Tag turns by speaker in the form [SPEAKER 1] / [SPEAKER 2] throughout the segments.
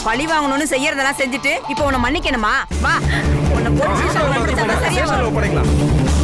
[SPEAKER 1] பழி வாங்கணும்னு செய்யறதெல்லாம் செஞ்சுட்டு இப்போ உன்னை மன்னிக்கணுமா வா உன்னை போலீஸ் ஸ்டேஷன்ல ஒப்படைச்சாதான் சரியா வரும்.
[SPEAKER 2] ஒப்படைக்கலாம்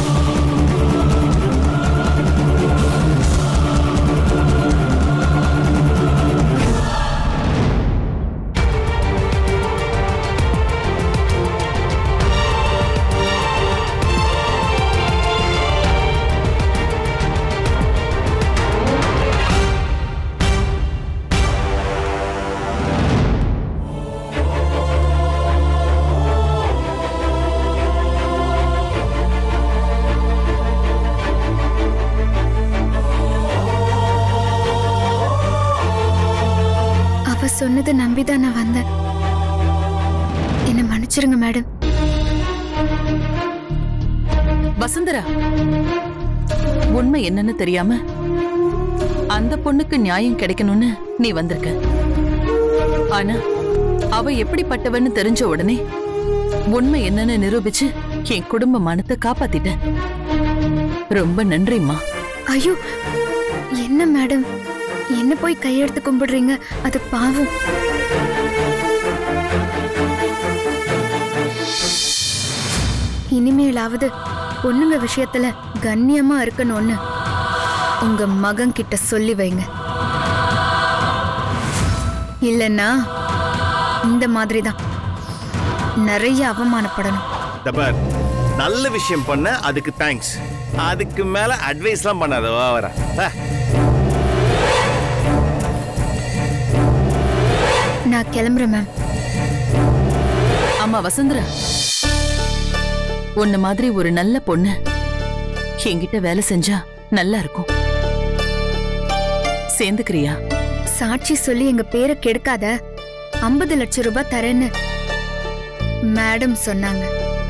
[SPEAKER 3] அவ சொன்னதை நம்பிதான் நான் வந்தேன் என்ன மன்னிச்சிருங்க மேடம்
[SPEAKER 4] வசுந்தரா உண்மை என்னன்னு தெரியாம அந்த பொண்ணுக்கு நியாயம் கிடைக்கணும்னு நீ வந்திருக்க ஆனா அவ எப்படிப்பட்டவன்னு தெரிஞ்ச உடனே உண்மை என்னன்னு நிரூபிச்சு என் குடும்ப மானத்தை காப்பாத்திட்ட ரொம்ப நன்றிம்மா
[SPEAKER 3] ஐயோ என்ன மேடம் என்ன போய் கையெடுத்து கும்பிடுறீங்க அது பாவம் இனிமேலாவது பொண்ணுங்க விஷயத்துல கண்ணியமா இருக்கணும்னு உங்க மகன் கிட்ட சொல்லி வைங்க இல்லைன்னா இந்த மாதிரி தான் நிறைய அவமானப்படணும்
[SPEAKER 2] தபார் நல்ல விஷயம் பண்ண அதுக்கு தேங்க்ஸ் அதுக்கு மேல அட்வைஸ்லாம் பண்ணாத வா வர
[SPEAKER 3] நான் கிளம்புறேன் மேம்
[SPEAKER 4] ஆமா வசுந்தரா உன்ன மாதிரி ஒரு நல்ல பொண்ணு என்கிட்ட வேலை செஞ்சா நல்லா இருக்கும் சேர்ந்துக்கிறியா
[SPEAKER 3] சாட்சி சொல்லி எங்க பேரை கெடுக்காத ஐம்பது லட்சம் ரூபாய் தரேன்னு மேடம் சொன்னாங்க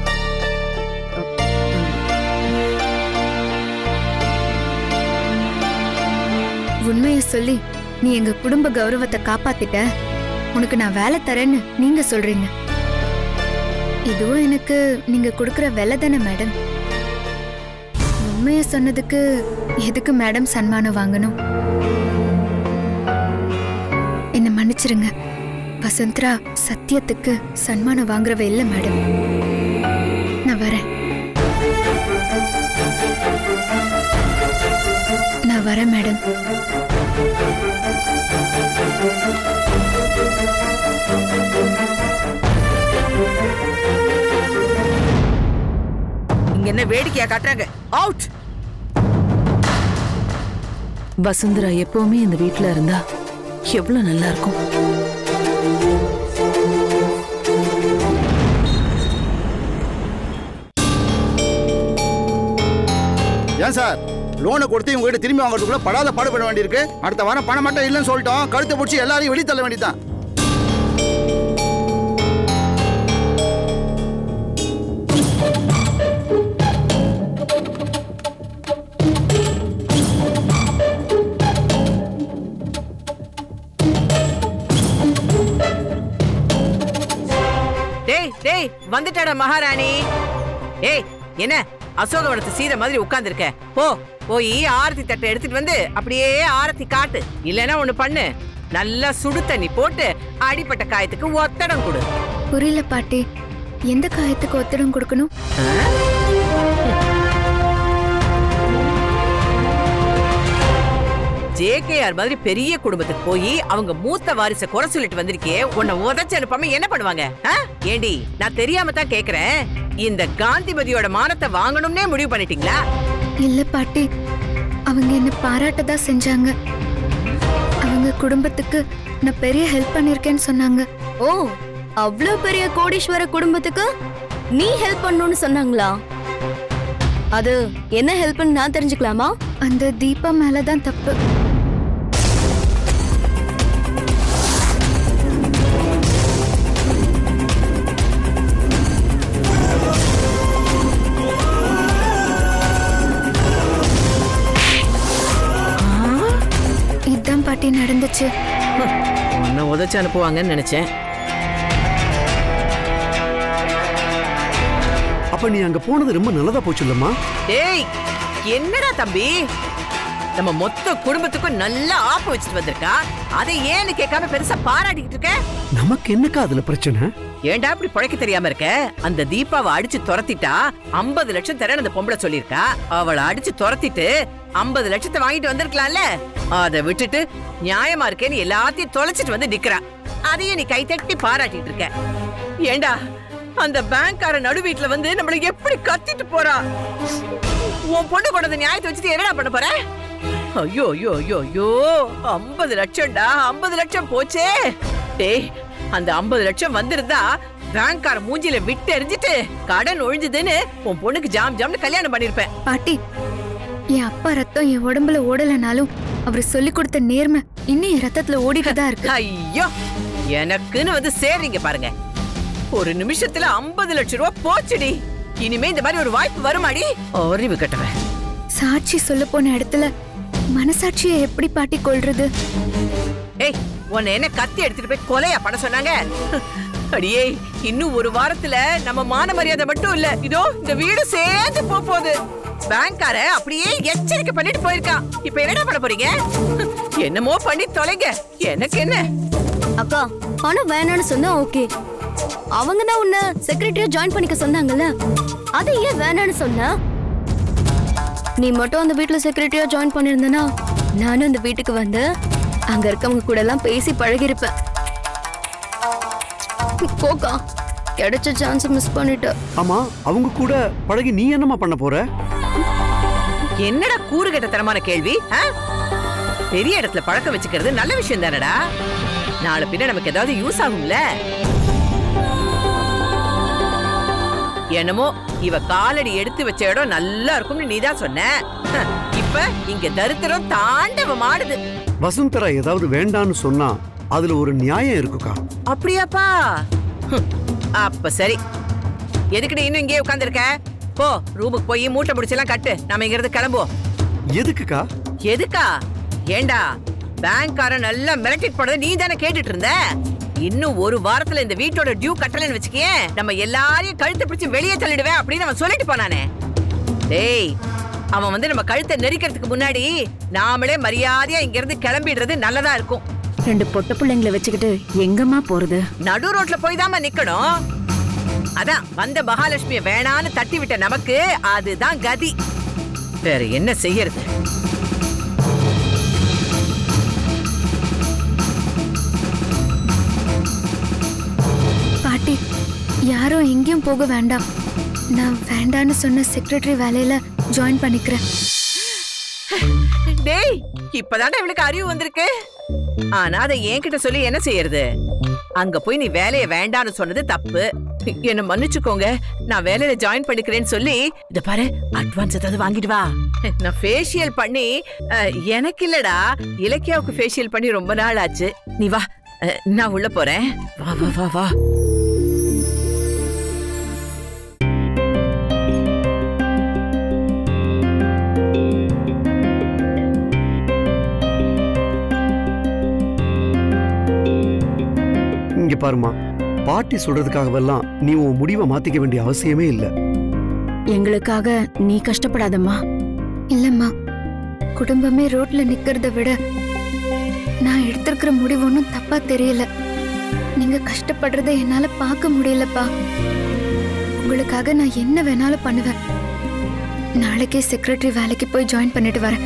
[SPEAKER 3] உண்மையை சொல்லி நீ எங்க குடும்ப கௌரவத்தை காப்பாத்திட்ட உனக்கு நான் வேலை தரேன்னு நீங்க சொல்றீங்க இதுவும் எனக்கு நீங்க கொடுக்கிற வேலை தானே மேடம் உண்மையை சொன்னதுக்கு எதுக்கு மேடம் சன்மானம் வாங்கணும் என்ன மன்னிச்சிருங்க வசந்தரா சத்தியத்துக்கு சன்மானம் வாங்குறவ இல்ல மேடம் நான் வரேன் நான் வரேன் மேடம்
[SPEAKER 1] இங்க என்ன வேடிக்கையா காட்டுறாங்க அவுட்
[SPEAKER 4] வசுந்தரா எப்பவுமே இந்த வீட்ல இருந்தா எவ்வளவு நல்லா இருக்கும்
[SPEAKER 5] ஏன் சார் லோனை கொடுத்து இவங்க கிட்ட திரும்பி வாங்குறதுக்குள்ள படாத பாடுபட வேண்டியிருக்கு அடுத்த வாரம் பணம் மட்டும் இல்லைன்னு சொல்லிட்டோம் கழுத்தை பிடிச்சி எல்லாரையும் வெளியே தள்ள வேண்டியதுதான்
[SPEAKER 1] டேய் டேய் வந்துட்டாடா மகாராணி டேய் என்ன அசோகவனத்து சீதை மாதிரி உட்கார்ந்திருக்க போ போய் ஆரத்தி தட்டை எடுத்துட்டு வந்து அப்படியே ஆரத்தி காட்டு இல்லைன்னா ஒண்ணு பண்ணு நல்லா சுடு தண்ணி போட்டு அடிப்பட்ட காயத்துக்கு ஒத்தடம் கொடு
[SPEAKER 3] புரியல பாட்டி எந்த காயத்துக்கு ஒத்தடம் கொடுக்கணும்
[SPEAKER 1] ஜேகேஆர் மாதிரி பெரிய குடும்பத்துக்கு போய் அவங்க மூத்த வாரிச குறை சொல்லிட்டு வந்திருக்கியே உன்னை உதச்சு அனுப்பாம என்ன பண்ணுவாங்க ஆ? ஏண்டி நான் தெரியாம தான் கேக்குறேன் இந்த காந்திமதியோட மானத்தை வாங்கணும்னே முடிவு பண்ணிட்டீங்களா
[SPEAKER 3] இல்ல பாட்டி அவங்க என்ன பாராட்டதா செஞ்சாங்க அவங்க குடும்பத்துக்கு நான் பெரிய ஹெல்ப் பண்ணிருக்கேன்னு சொன்னாங்க
[SPEAKER 6] ஓ அவ்வளோ பெரிய கோடீஸ்வர குடும்பத்துக்கு நீ ஹெல்ப் பண்ணணும்னு சொன்னாங்களா அது என்ன ஹெல்ப்னு நான் தெரிஞ்சுக்கலாமா
[SPEAKER 3] அந்த தீபா மேலதான் தப்பு இதுதான் பாட்டி நடந்துச்சு
[SPEAKER 1] உன்னை உதச்சு அனுப்புவாங்கன்னு நினைச்சேன்
[SPEAKER 7] அப்ப நீ அங்க போனது ரொம்ப நல்லதா போச்சு இல்லம்மா
[SPEAKER 1] டேய் என்னடா தம்பி நம்ம மொத்த குடும்பத்துக்கும் நல்ல ஆப்பு வச்சுட்டு வந்திருக்கா அதை ஏன்னு கேட்காம பெருசா பாராட்டிக்கிட்டு இருக்க
[SPEAKER 7] நமக்கு என்னக்கா அதுல பிரச்சனை
[SPEAKER 1] ஏன்டா இப்படி பழைக்க தெரியாம இருக்க அந்த தீபாவை அடிச்சு துரத்திட்டா 50 லட்சம் தரேன் அந்த பொம்பளை சொல்லியிருக்கா அவளை அடிச்சு துரத்திட்டு 50 லட்சத்தை வாங்கிட்டு வந்திருக்கலாம்ல அதை விட்டுட்டு நியாயமா இருக்கேன்னு எல்லாத்தையும் தொலைச்சிட்டு வந்து நிக்கிறா அதையும் நீ கை தட்டி பாராட்டிட்டு இருக்க ஏண்டா அந்த பேங்க்கார நடு வீட்டுல வந்து நம்மள எப்படி கத்திட்டு போறா உன் பொண்ணு கொண்டு வந்து நியாயத்தை வச்சுட்டு என்னடா பண்ண போற ஐயோ ஐயோ ஐயோ ஐயோ ஐம்பது லட்சம்டா ஐம்பது லட்சம் போச்சே டேய் அந்த ஐம்பது லட்சம் வந்திருந்தா பேங்க்கார மூஞ்சில விட்டு எரிஞ்சிட்டு கடன் ஒழிஞ்சுதுன்னு உன் பொண்ணுக்கு ஜாம் ஜாம்னு கல்யாணம் பண்ணிருப்பேன்
[SPEAKER 3] பாட்டி என் அப்பா ரத்தம் என் உடம்புல ஓடலனாலும் அவர் சொல்லி கொடுத்த நேர்மை இன்னும் என் ரத்தத்துல ஓடிட்டு தான் இருக்கு
[SPEAKER 1] ஐயோ எனக்குன்னு வந்து சேர்றீங்க பாருங்க ஒரு நிமிஷத்துல ஐம்பது லட்சம் ரூபாய் போச்சுடி இனிமே இந்த மாதிரி ஒரு வாய்ப்பு வருமாடி அறிவு கட்டவன்
[SPEAKER 3] சாட்சி சொல்ல போன இடத்துல மனசாட்சியை எப்படி பாட்டி கொள்றது
[SPEAKER 1] ஏய் உன்னை என்ன கத்தி எடுத்துட்டு போய் கொலையா பண்ண சொன்னாங்க அடியே இன்னும் ஒரு வாரத்துல நம்ம மான மரியாதை மட்டும் இல்ல இதோ இந்த வீடு சேர்ந்து போக போகுது பேங்க்கார அப்படியே எச்சரிக்கை பண்ணிட்டு போயிருக்கான் இப்ப என்னடா பண்ண போறீங்க என்னமோ பண்ணி தொலைங்க எனக்கு என்ன
[SPEAKER 6] அக்கா பணம் வேணாம்னு சொன்னா ஓகே அவங்க தான் உன்னை செக்ரட்டரியா ஜாயின் பண்ணிக்க சொன்னாங்கல்ல அதை ஏன் வேணாம்னு சொன்ன நீ மட்டும் அந்த வீட்ல செக்ரட்டரியா ஜாயின் பண்ணிருந்தனா நானும் அந்த வீட்டுக்கு வந்து அங்க இருக்கவங்க கூட எல்லாம் பேசி பழகிருப்பேன் போக்கா கிடைச்ச சான்ஸ் மிஸ் பண்ணிட்ட
[SPEAKER 7] ஆமா அவங்க கூட பழகி நீ என்னம்மா பண்ண போற
[SPEAKER 1] என்னடா கூறு கெட்ட தரமான கேள்வி ஆ? பெரிய இடத்துல பழக்கம் வச்சுக்கிறது நல்ல விஷயம் தானடா நாளை பின்ன நமக்கு ஏதாவது யூஸ் ஆகும்ல என்னமோ இவ காலடி எடுத்து வச்ச இடம் நல்லா இருக்கும்னு நீதான் சொன்ன ஹ, இப்ப இங்க தரித்திரம் தாண்டவம் ஆடுது
[SPEAKER 7] வசுந்தரா ஏதாவது வேண்டான்னு சொன்னா அதுல ஒரு நியாயம் இருக்குக்கா
[SPEAKER 1] அப்படியாப்பா ஹம், அப்ப சரி எதுக்குடி இன்னும் இங்கேயே உட்கார்ந்திருக்க போ ரூமுக்கு போய் மூட்டை முடிச்செல்லாம் கட்டு நாம இங்க இருந்து கிளம்புவோம்
[SPEAKER 7] எதுக்குக்கா
[SPEAKER 1] எதுக்கா ஏண்டா பேங்க்காரன் நல்லா மிரட்டிட்டு போனதை நீ தானே கேட்டுட்டு இருந்த இன்னும் ஒரு வாரத்துல இந்த வீட்டோட டியூ கட்டலன்னு வச்சுக்கயே நம்ம எல்லாரையும் கழுத்தை பிடிச்சு வெளியே தள்ளிடுவேன் அப்படின்னு அவன் சொல்லிட்டு போனானே டேய் அவன் வந்து நம்ம கழுத்தை நெரிக்கிறதுக்கு முன்னாடி நாமளே மரியாதையா இங்க இருந்து கிளம்பிடுறது நல்லதா இருக்கும்
[SPEAKER 4] ரெண்டு பொட்ட பிள்ளைங்களை வச்சுக்கிட்டு எங்கம்மா போறது
[SPEAKER 1] நடு ரோட்ல போய் தாம நிக்கணும் அதான் வந்த மகாலட்சுமிய வேணான்னு தட்டி விட்ட நமக்கு அதுதான் கதி வேற என்ன செய்யறது
[SPEAKER 3] பாட்டி யாரும் எங்கேயும் போக வேண்டாம் நான் வேண்டான்னு சொன்ன செக்ரட்டரி வேலையில ஜாயின் பண்ணிக்கிறேன்
[SPEAKER 1] டேய் இப்பதானே இவளுக்கு அறிவு வந்திருக்கு ஆனா அதை என்கிட்ட சொல்லி என்ன செய்யறது அங்க போய் நீ வேலைய வேண்டான்னு சொன்னது தப்பு என்ன மன்னிச்சுக்கோங்க நான் வேலையில ஜாயின் பண்ணிக்கிறேன்னு சொல்லி இத பாரு அட்வான்ஸ் ஏதாவது வாங்கிட்டு வா நான் ஃபேஷியல் பண்ணி அஹ், எனக்கு இல்லடா இலக்கியாவுக்கு ஃபேஷியல் பண்ணி ரொம்ப நாள் ஆச்சு நீ வா அஹ், நான் உள்ள போறேன் வா வா வா வா
[SPEAKER 7] இங்க பாருமா பாட்டி சொல்றதுக்காகவெல்லாம் நீ உன் முடிவை மாத்திக்க வேண்டிய அவசியமே இல்ல
[SPEAKER 4] எங்களுக்காக நீ கஷ்டப்படாதம்மா
[SPEAKER 3] இல்லம்மா குடும்பமே ரோட்ல நிக்கிறத விட நான் எடுத்திருக்கிற முடிவு ஒன்றும் தப்பா தெரியல நீங்க கஷ்டப்படுறதை என்னால பார்க்க முடியலப்பா உங்களுக்காக நான் என்ன வேணாலும் பண்ணுவேன் நாளைக்கே செக்ரட்டரி வேலைக்கு போய் ஜாயின் பண்ணிட்டு வரேன்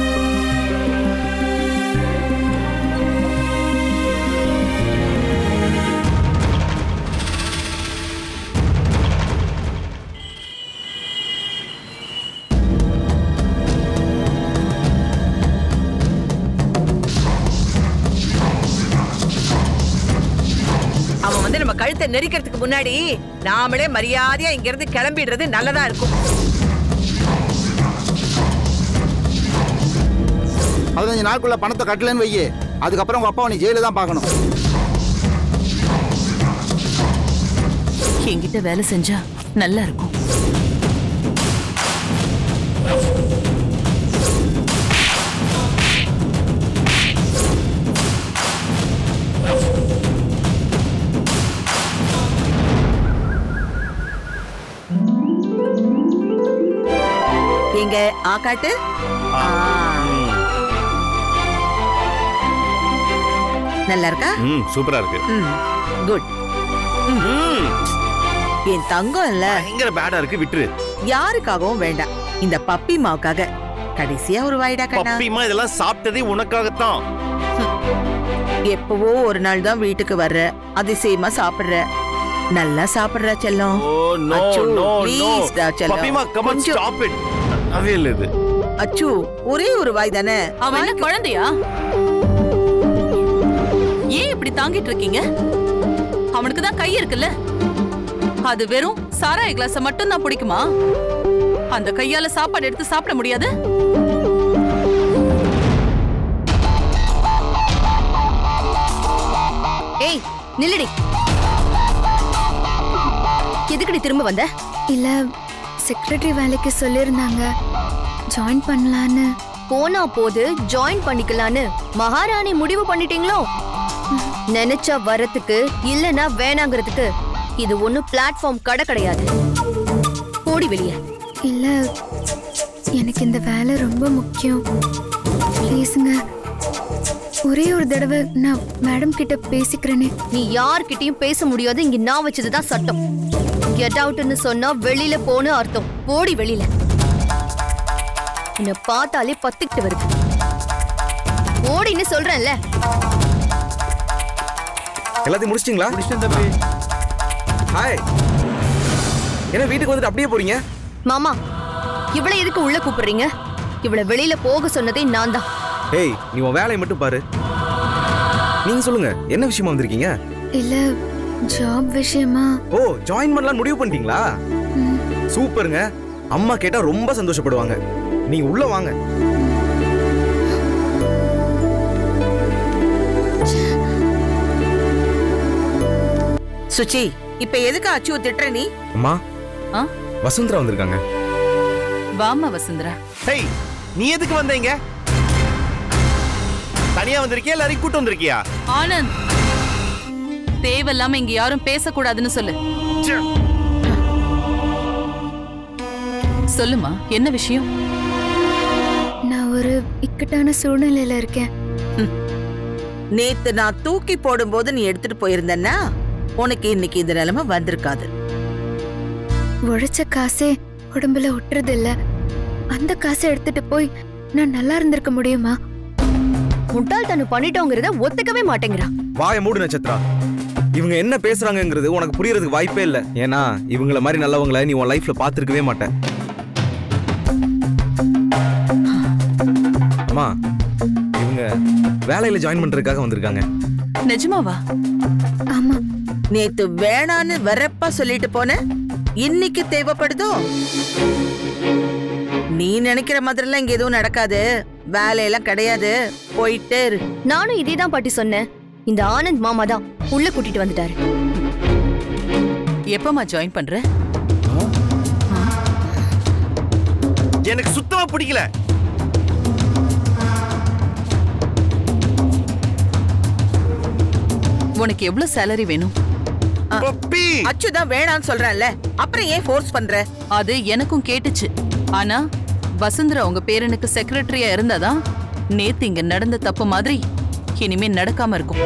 [SPEAKER 1] அவன் வந்து நம்ம கழுத்தை நெரிக்கிறதுக்கு முன்னாடி நாமளே மரியாதையா இங்க இருந்து கிளம்பிடுறது நல்லதா இருக்கும்
[SPEAKER 5] பதினஞ்சு நாளுக்குள்ள பணத்தை கட்டலன்னு வையே அதுக்கப்புறம் உங்க அப்பாவை நீ ஜெயில தான் பார்க்கணும்
[SPEAKER 4] என்கிட்ட வேலை செஞ்சா நல்லா இருக்கும்
[SPEAKER 1] எங்க ஆ காட்டு ஆ.
[SPEAKER 8] நல்லா இருக்கா
[SPEAKER 2] ம் சூப்பரா இருக்கு
[SPEAKER 8] ம் குட்
[SPEAKER 2] ம்
[SPEAKER 8] என் தங்கம் இல்ல
[SPEAKER 2] பயங்கர பேடா இருக்கு விட்டுரு
[SPEAKER 8] யாருக்காகவும் வேண்டாம் இந்த பப்பி மாவுக்காக கடைசியா ஒரு வாய்டா கண்ணா
[SPEAKER 2] பப்பிமா இதெல்லாம் சாப்பிட்டதே உனக்காகத்தான்
[SPEAKER 8] எப்பவோ ஒரு நாள் தான் வீட்டுக்கு வர்ற அதிசயமா சாப்பிடுற நல்லா சாப்பிடுற செல்லம்
[SPEAKER 2] ஓ நோ
[SPEAKER 8] அச்சோ,
[SPEAKER 2] நோ நோ
[SPEAKER 8] please டா, செல்லம்.
[SPEAKER 2] பப்பிமா கம் ஆன்
[SPEAKER 8] கொஞ்சம்.
[SPEAKER 2] ஸ்டாப் இட் அதே இல்ல இது
[SPEAKER 8] அச்சு ஒரே ஒரு வாய் தானே
[SPEAKER 4] அவன் என்ன குழந்தையா ஏன் இப்படி தாங்கிட்டு இருக்கீங்க அவனுக்கு தான் கை இருக்குல்ல அது வெறும் சாராய கிளாஸ மட்டும் தான் பிடிக்குமா அந்த கையால சாப்பாடு எடுத்து சாப்பிட முடியாது
[SPEAKER 6] ஏய் நில்லுடி எதுக்குடி திரும்ப வந்த
[SPEAKER 3] இல்ல செக்ரட்டரி வேலைக்கு சொல்லியிருந்தாங்க ஜாயின் பண்ணலான்னு
[SPEAKER 6] போனா போது ஜாயின் பண்ணிக்கலான்னு மகாராணி முடிவு பண்ணிட்டீங்களோ நினைச்சா வரத்துக்கு இல்லனா வேணாங்கிறதுக்கு இது ஒண்ணும் பிளாட்ஃபார்ம் கடை கிடையாது போடி வெளியே
[SPEAKER 3] இல்ல எனக்கு இந்த வேலை ரொம்ப முக்கியம் ப்ளீஸுங்க ஒரே ஒரு தடவை நான் மேடம் கிட்ட பேசிக்கிறேனே
[SPEAKER 6] நீ யார்கிட்டயும் பேச முடியாது இங்க நான் வச்சதுதான் சட்டம் கெட் அவுட்னு சொன்னா வெளியில போன்னு அர்த்தம் போடி வெளியில உன்னை பார்த்தாலே பத்திக்கிட்டு வருது ஓடின்னு சொல்றேன்ல
[SPEAKER 9] எல்லாத்தையும் முடிச்சிட்டீங்களா முடிச்சிட்டேன் தம்பி ஹாய் என்ன வீட்டுக்கு வந்துட்டு அப்படியே போறீங்க
[SPEAKER 6] மாமா இவளை எதுக்கு உள்ள கூப்பிடுறீங்க இவளை வெளியில போக சொன்னதே நான் தான்
[SPEAKER 9] ஏய் நீ உன் வேலையை மட்டும் பாரு நீங்க சொல்லுங்க என்ன விஷயமா வந்திருக்கீங்க
[SPEAKER 3] இல்ல ஜாப் விஷயமா
[SPEAKER 9] ஓ ஜாயின் பண்ணலாம் முடிவு பண்ணிட்டீங்களா
[SPEAKER 3] ம்,
[SPEAKER 9] சூப்பருங்க அம்மா கேட்டா ரொம்ப சந்தோஷப்படுவாங்க நீங்க உள்ள வாங்க
[SPEAKER 8] சுச்சி இப்ப எதுக்கு அச்சுவ திட்டுற நீ
[SPEAKER 9] அம்மா
[SPEAKER 4] ஆ?
[SPEAKER 9] வசுந்தரா வந்திருக்காங்க
[SPEAKER 4] வாமா வசுந்தரா
[SPEAKER 2] ஹேய் நீ எதுக்கு வந்தீங்க தனியா வந்திருக்கியா எல்லாரையும் கூட்டு வந்திருக்கியா
[SPEAKER 4] ஆனந்த் தேவையில்லாம இங்க யாரும் பேசக்கூடாதுன்னு சொல்லு
[SPEAKER 2] ச்சே.
[SPEAKER 4] சொல்லுமா என்ன விஷயம்
[SPEAKER 3] நான் ஒரு இக்கட்டான சூழ்நிலையில இருக்கேன்
[SPEAKER 8] நேத்து நான் தூக்கி போடும்போது நீ எடுத்துட்டு போயிருந்தன்னா உனக்கு இன்னைக்கு இந்த நிலைமை வந்திருக்காது
[SPEAKER 3] உழைச்ச காசே உடம்புல ஒட்டுறது இல்ல அந்த காசை எடுத்துட்டு போய் நான் நல்லா இருந்திருக்க முடியுமா
[SPEAKER 6] முட்டாள்தனம் பண்ணிட்டோங்கிறத ஒத்துக்கவே மாட்டேங்கிறா
[SPEAKER 9] வாய மூடு நட்சத்திரா இவங்க என்ன பேசுறாங்கங்கிறது உனக்கு புரியறதுக்கு வாய்ப்பே இல்ல ஏன்னா இவங்கள மாதிரி நல்லவங்கள நீ உன் லைஃப்ல பார்த்திருக்கவே மாட்ட அம்மா இவங்க வேலையில ஜாயின் பண்றதுக்காக வந்திருக்காங்க
[SPEAKER 4] நிஜமாவா
[SPEAKER 3] ஆமா
[SPEAKER 8] நேத்து வேணான்னு வெறப்பா சொல்லிட்டு போன இன்னைக்கு தேவைப்படுதோ நீ நினைக்கிற மாதிரிலாம் இங்க எதுவும் நடக்காது வேலையெல்லாம் கிடையாது போயிட்டே இரு
[SPEAKER 6] நானும் இதே தான் பாட்டி சொன்னேன் இந்த ஆனந்த் மாமா தான் உள்ள கூட்டிட்டு வந்துட்டாரு
[SPEAKER 4] எப்பமா ஜாயின் பண்ற
[SPEAKER 2] எனக்கு சுத்தமா பிடிக்கல
[SPEAKER 4] உனக்கு எவ்வளவு சேலரி வேணும்
[SPEAKER 2] பப்பி
[SPEAKER 8] அச்சு தான் வேணான்னு சொல்றான்ல அப்புறம் ஏன் ஃபோர்ஸ் பண்ற
[SPEAKER 4] அது எனக்கும் கேட்டுச்சு ஆனா வசுந்தரா உங்க பேரனுக்கு செக்ரட்டரியா இருந்தாதான் நேத்து இங்க நடந்த தப்பு மாதிரி இனிமே நடக்காம இருக்கும்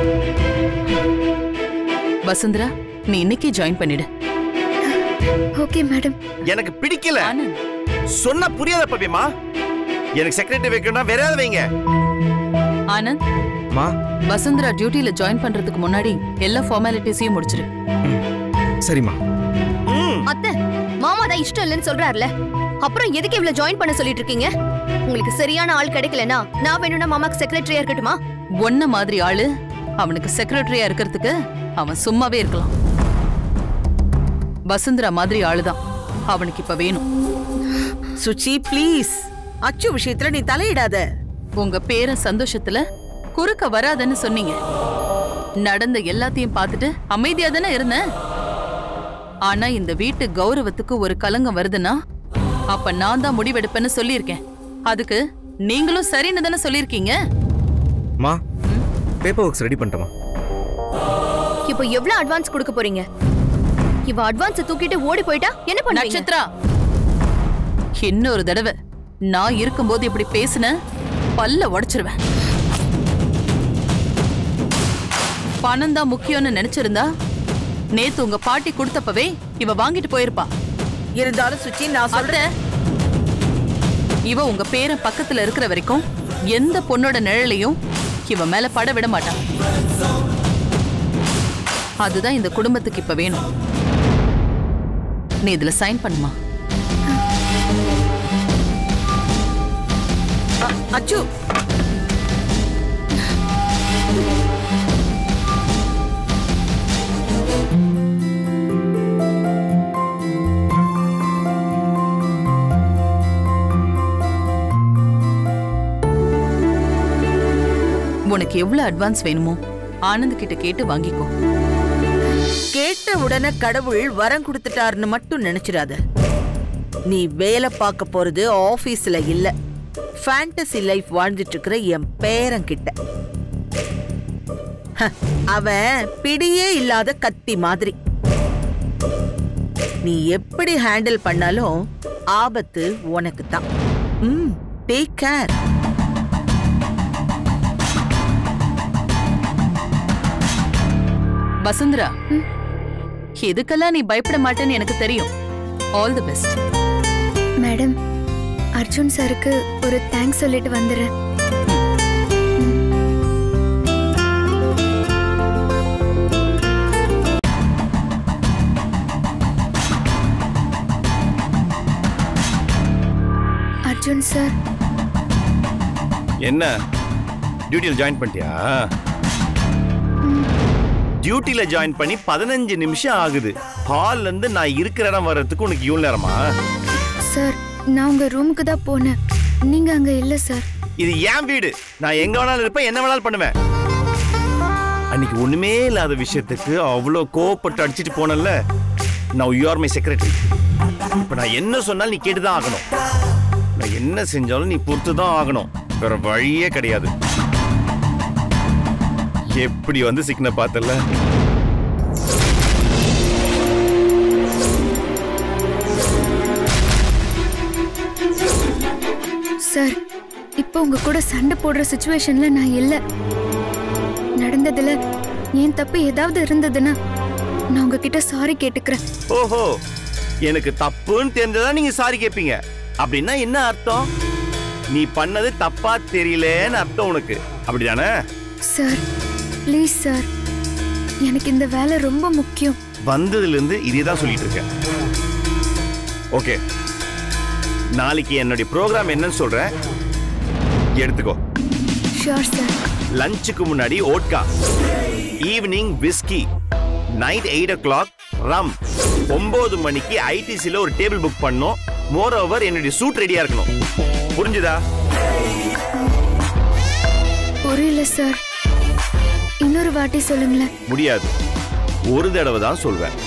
[SPEAKER 4] வசுந்தரா நீ இன்னைக்கே ஜாயின் பண்ணிடு
[SPEAKER 3] ஓகே மேடம்
[SPEAKER 2] எனக்கு பிடிக்கல
[SPEAKER 4] ஆனந்த்
[SPEAKER 2] சொன்னா புரியாத பப்பிமா எனக்கு செக்ரட்டரி வைக்கணும்னா வேற யாராவது வைங்க
[SPEAKER 4] ஆனந்த்
[SPEAKER 9] அம்மா
[SPEAKER 4] வசுந்தரா டியூட்டில ஜாயின் பண்றதுக்கு முன்னாடி எல்லா ஃபார்மாலிட்டிஸையும் முடிச்சிரு
[SPEAKER 9] சரிம்மா
[SPEAKER 2] ம்
[SPEAKER 6] அத்தை மாமா தான் இஷ்டம் இல்லைன்னு சொல்றாருல அப்புறம் எதுக்கு இவ்வளவு ஜாயின் பண்ண சொல்லிட்டு இருக்கீங்க உங்களுக்கு சரியான ஆள் கிடைக்கலனா நான் வேணும்னா மாமாக்கு செக்ரட்டரியா இருக்கட்டுமா
[SPEAKER 4] ஒன்ன மாதிரி ஆளு அவனுக்கு செக்ரட்டரியா இருக்கிறதுக்கு அவன் சும்மாவே இருக்கலாம் வசுந்தரா மாதிரி ஆளுதான் அவனுக்கு இப்ப வேணும்
[SPEAKER 8] சுச்சி ப்ளீஸ் அச்சு விஷயத்துல நீ தலையிடாத
[SPEAKER 4] உங்க பேரன் சந்தோஷத்துல குறுக்க வராதன்னு சொன்னீங்க நடந்த எல்லாத்தையும் பார்த்துட்டு அமைதியா தானே இருந்தேன் ஆனா இந்த வீட்டு கௌரவத்துக்கு ஒரு கலங்கம் வருதுன்னா அப்ப நான் தான் முடிவெடுப்பேன்னு சொல்லியிருக்கேன் அதுக்கு நீங்களும் சரின்னு தானே சொல்லியிருக்கீங்க
[SPEAKER 9] அம்மா பேப்பர் ஒர்க்ஸ் ரெடி பண்ணிட்டோமா
[SPEAKER 6] இப்போ எவ்வளவு அட்வான்ஸ் கொடுக்க போறீங்க இவ அட்வான்ஸ் தூக்கிட்டு ஓடி போயிட்டா என்ன பண்ணுவீங்க
[SPEAKER 4] நட்சத்திரா இன்னொரு தடவை நான் இருக்கும்போது இப்படி பேசுன பல்ல உடைச்சிருவேன் பணம் தான் முக்கியம்னு நினைச்சிருந்தா நேத்து உங்க பாட்டி கொடுத்தப்பவே இவ வாங்கிட்டு போயிருப்பா
[SPEAKER 8] இருந்தாலும் சுச்சி நான் சொல்றேன்
[SPEAKER 4] அத்த இவ உங்க பேரன் பக்கத்துல இருக்கிற வரைக்கும் எந்த பொண்ணோட நிழலையும் இவ மேல பட விட மாட்டான் அதுதான் இந்த குடும்பத்துக்கு இப்ப வேணும் நீ இதுல சைன் பண்ணுமா
[SPEAKER 8] அ- அச்சு
[SPEAKER 4] உனக்கு எவ்வளவு அட்வான்ஸ் வேணுமோ ஆனந்த் கிட்ட கேட்டு வாங்கிக்கோ
[SPEAKER 8] கேட்ட உடனே கடவுள் வரம் கொடுத்துட்டாருன்னு மட்டும் நினைச்சிடாத நீ வேலை பார்க்க போறது ஆபீஸ்ல இல்ல ஃபேண்டசி லைஃப் வாழ்ந்துட்டு இருக்கிற என் பேரன் கிட்ட ஹ, அவன் பிடியே இல்லாத கத்தி மாதிரி நீ எப்படி ஹேண்டில் பண்ணாலும் ஆபத்து உனக்கு தான் ம் டேக் கேர்
[SPEAKER 4] வசுந்தரா எதுக்கெல்லாம் நீ பயப்பட மாட்டேன்னு எனக்கு தெரியும் all the best
[SPEAKER 3] madam Arjun சாருக்கு ஒரு தேங்க்ஸ் சொல்லிட்டு வந்துடுறேன் அர்ஜுன் சார்
[SPEAKER 2] என்ன டியூட்டியில் ஜாயின் பண்ணிட்டியா டியூட்டில ஜாயின் பண்ணி பதினஞ்சு நிமிஷம் ஆகுது ஹால்ல இருந்து நான் இருக்கிற இடம் வர்றதுக்கு உனக்கு இவ்வளவு நேரமா
[SPEAKER 3] சார் நான் உங்க ரூமுக்கு தான் போனேன் நீங்க அங்க இல்ல சார்
[SPEAKER 2] இது என் வீடு நான் எங்க வேணாலும் இருப்பேன் என்ன வேணாலும் பண்ணுவேன் அன்னைக்கு ஒண்ணுமே இல்லாத விஷயத்துக்கு அவ்வளோ கோவப்பட்டு அடிச்சிட்டு போனல நான் யூ ஆர் மை செக்ரட்டரி இப்ப நான் என்ன சொன்னாலும் நீ கேட்டுதான் ஆகணும் நான் என்ன செஞ்சாலும் நீ பொறுத்து தான் ஆகணும் வேற வழியே கிடையாது எப்படி வந்து சிக்கன பார்த்தல
[SPEAKER 3] சார் இப்போ உங்க கூட சண்டை போடுற சுச்சுவேஷன்ல நான் இல்ல நடந்ததுல என் தப்பு ஏதாவது இருந்ததுன்னா நான் உங்ககிட்ட சாரி கேட்டுக்கிறேன்
[SPEAKER 2] ஓஹோ எனக்கு தப்புன்னு தெரிஞ்சதா நீங்க சாரி கேட்பீங்க அப்படின்னா என்ன அர்த்தம் நீ பண்ணது தப்பா தெரியலன்னு அர்த்தம் உனக்கு அப்படிதானே
[SPEAKER 3] சார் ப்ளீஸ் சார் எனக்கு இந்த வேலை ரொம்ப முக்கியம்
[SPEAKER 2] வந்ததுல இருந்து இதே தான் சொல்லிட்டு இருக்கேன் ஓகே நாளைக்கு என்னுடைய ப்ரோக்ராம் என்னன்னு சொல்றேன் எடுத்துக்கோ
[SPEAKER 3] ஷியோர் சார்
[SPEAKER 2] லஞ்சுக்கு முன்னாடி vodka evening whisky night eight o'clock rum ஒன்பது மணிக்கு ஐடிசில ஒரு டேபிள் புக் பண்ணோம் மோர் ஓவர் என்னுடைய சூட் ரெடியா இருக்கணும் புரிஞ்சுதா
[SPEAKER 3] புரியல சார் இன்னொரு வாட்டி சொல்லுங்களேன்
[SPEAKER 2] முடியாது ஒரு தடவை தான் சொல்வேன்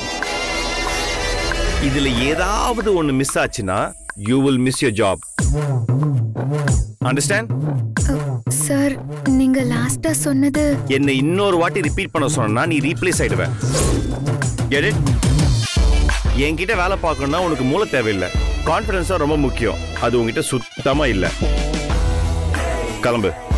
[SPEAKER 2] இதுல ஏதாவது ஒண்ணு மிஸ் ஆச்சுன்னா you will miss your job understand
[SPEAKER 3] sir நீங்க லாஸ்டா சொன்னது
[SPEAKER 2] என்னை இன்னொரு வாட்டி ரிப்பீட் பண்ண சொன்னா நீ ரீப்ளேஸ் ஆயிடுவ Get it? என்கிட்ட வேலை பார்க்கணும்னா உனக்கு மூளை தேவையில்லை கான்ஃபிடன்ஸா ரொம்ப முக்கியம் அது உன்கிட்ட சுத்தமா இல்லை கிளம்பு